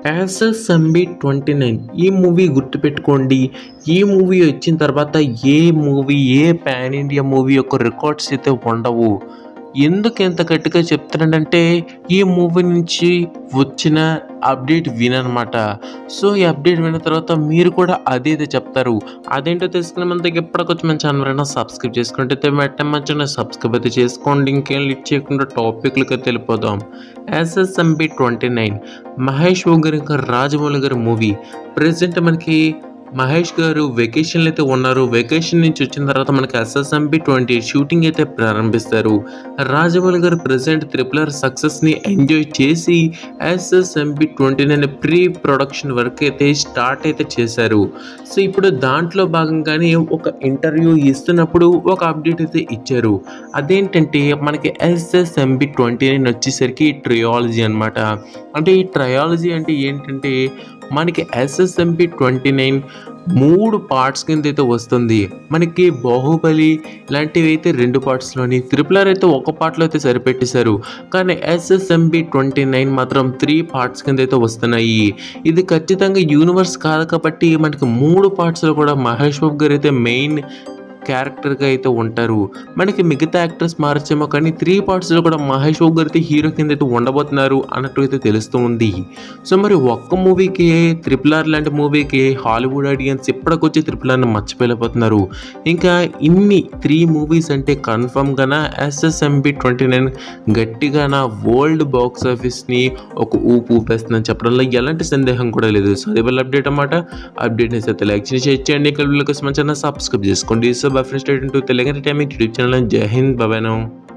SSMB twenty nine ఈ movie గుర్తుపెట్టుకోండి ఈ మూవీ వచ్చిన తర్వాత ఏ మూవీ ఏ పాన్ ఇండియా మూవీ యొక్క రికార్డ్స్ అయితే ఉండవు ఎందుకు ఎంత గట్టిగా చెప్తున్నానంటే ఈ మూవీ నుంచి వచ్చిన అప్డేట్ విననమాట సో ఈ అప్డేట్ విన్న తర్వాత మీరు కూడా అదే అయితే చెప్తారు అదేంటో తెలుసుకునే మనకి ఎప్పటికొచ్చి మన ఛానల్ అయినా సబ్స్క్రైబ్ చేసుకుంటే వెంటనే మంచిగా సబ్స్క్రైబ్ అయితే చేసుకోండి ఇంకేం లిట్ చేయకుండా టాపిక్లకి వెళ్ళిపోదాం SSMB twenty nine Mahesh Babu గారి ఇంకా రాజమౌళి గారి మూవీ ప్రజెంట్ మనకి మహేష్ గారు వెకేషన్లు అయితే ఉన్నారు వెకేషన్ నుంచి వచ్చిన తర్వాత మనకి ఎస్ఎస్ఎంబి ట్వంటీ షూటింగ్ అయితే ప్రారంభిస్తారు రాజమౌళి గారు ప్రజెంట్ త్రిపులర్ సక్సెస్ని ఎంజాయ్ చేసి SSMB twenty nine pre production work అయితే స్టార్ట్ అయితే చేశారు సో ఇప్పుడు దాంట్లో భాగంగానే ఒక ఇంటర్వ్యూ ఇస్తున్నప్పుడు ఒక అప్డేట్ అయితే ఇచ్చారు అదేంటంటే మనకి ఎస్ఎస్ఎంబి ట్వంటీ నైన్ వచ్చేసరికి ట్రయాలజీ అనమాట అంటే ఈ ట్రయాలజీ అంటే ఏంటంటే మనకి ఎస్ఎస్ఎంపి ట్వంటీ నైన్ మూడు పార్ట్స్ కింద అయితే వస్తుంది మనకి బాహుబలి ఇలాంటివి అయితే రెండు పార్ట్స్లోని త్రిపులర్ అయితే ఒక పార్ట్లో అయితే సరిపెట్టేశారు కానీ ఎస్ఎస్ఎంబి ట్వంటీ నైన్ మాత్రం త్రీ పార్ట్స్ కింద అయితే వస్తున్నాయి ఇది ఖచ్చితంగా యూనివర్స్ కాదు కాబట్టి మనకి మూడు పార్ట్స్లో కూడా మహేష్ బాబు గారు అయితే మెయిన్ క్యారెక్టర్గా అయితే ఉంటారు మనకి మిగతా యాక్టర్స్ మారచ్చేమో కానీ త్రీ పార్ట్స్లో కూడా మహేష్ బాబు గారు అయితే హీరో కింద అయితే ఉండబోతున్నారు అన్నట్టు అయితే తెలుస్తూ ఉంది సో మరి ఒక్క మూవీకి త్రిపుల్ ఆర్ లాంటి మూవీకి హాలీవుడ్ ఆడియన్స్ ఇప్పటికొచ్చి త్రిపుల్ ఆర్ని మర్చిపోలేకపోతున్నారు ఇంకా ఇన్ని త్రీ మూవీస్ అంటే కన్ఫర్మ్గాన ఎస్ఎస్ఎంబి ట్వంటీ నైన్ గట్టిగాన వరల్డ్ బాక్స్ ఆఫీస్ని ఒక ఊపు ఊపేస్తుందని చెప్పడంలో ఎలాంటి సందేహం కూడా లేదు సో అదే వల్ల అప్డేట్ అన్నమాట అప్డేట్ అయితే లైక్ చేసి షేర్ చేయండి ఇక్కడ కోసం మంచిగా సబ్స్క్రైబ్ చేసుకోండి so bye friends to Telugu entertainment YouTube channel జై హింద్ బాబాను